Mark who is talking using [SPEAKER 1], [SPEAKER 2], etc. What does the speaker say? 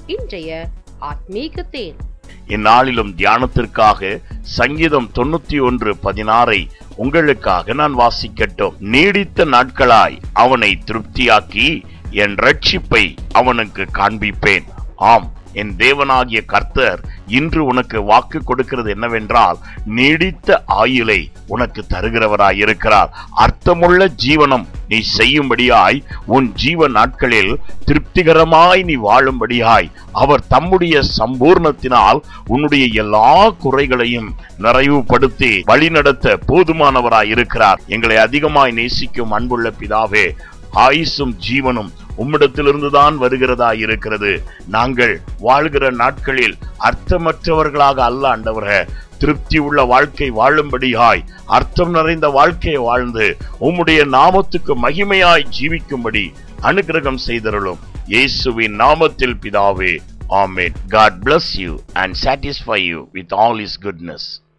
[SPEAKER 1] இன்றைய ஆத்மீக தேன்
[SPEAKER 2] இந்நாளிலும் தியானத்திற்காக சங்கீதம் தொண்ணூத்தி ஒன்று பதினாறை உங்களுக்காக நான் வாசிக்கட்டும் நீடித்த நாட்களாய் அவனை திருப்தியாக்கி என் ரட்சிப்பை அவனுக்கு காண்பிப்பேன் ஆம் என் தேவனாகிய கர்த்தர் இன்று உனக்கு வாக்கு கொடுக்கிறது என்னவென்றால் நீடித்த ஆயுளை உனக்கு தருகிறவராய் இருக்கிறார் அர்த்தமுள்ள ஜீவனம் நீ செய்யும்படியாய் உன் ஜீவ நாட்களில் திருப்திகரமாய் நீ வாழும்படியாய் அவர் தம்முடைய சம்பூர்ணத்தினால் உன்னுடைய எல்லா குறைகளையும் நிறைவுபடுத்தி வழிநடத்த போதுமானவராய் இருக்கிறார் எங்களை அதிகமாய் நேசிக்கும் அன்புள்ள பிதாவே ஆயுசும் ஜீவனும் உம்மிடத்திலிருந்துதான் வருகிறதா இருக்கிறது நாங்கள் வாழ்கிற நாட்களில் அர்த்தமற்றவர்களாக அல்ல ஆண்டவரே திருப்தி உள்ள வாழ்க்கை வாழும்படியாய் அர்த்தம் நிறைந்த வாழ்க்கையை வாழ்ந்து உம்முடைய நாமத்துக்கு மகிமையாய் ஜீவிக்கும்படி அனுகிரகம் செய்தருளும் இயேசுவின் நாமத்தில் பிதாவே ஆமென் God bless you and satisfy you with all his goodness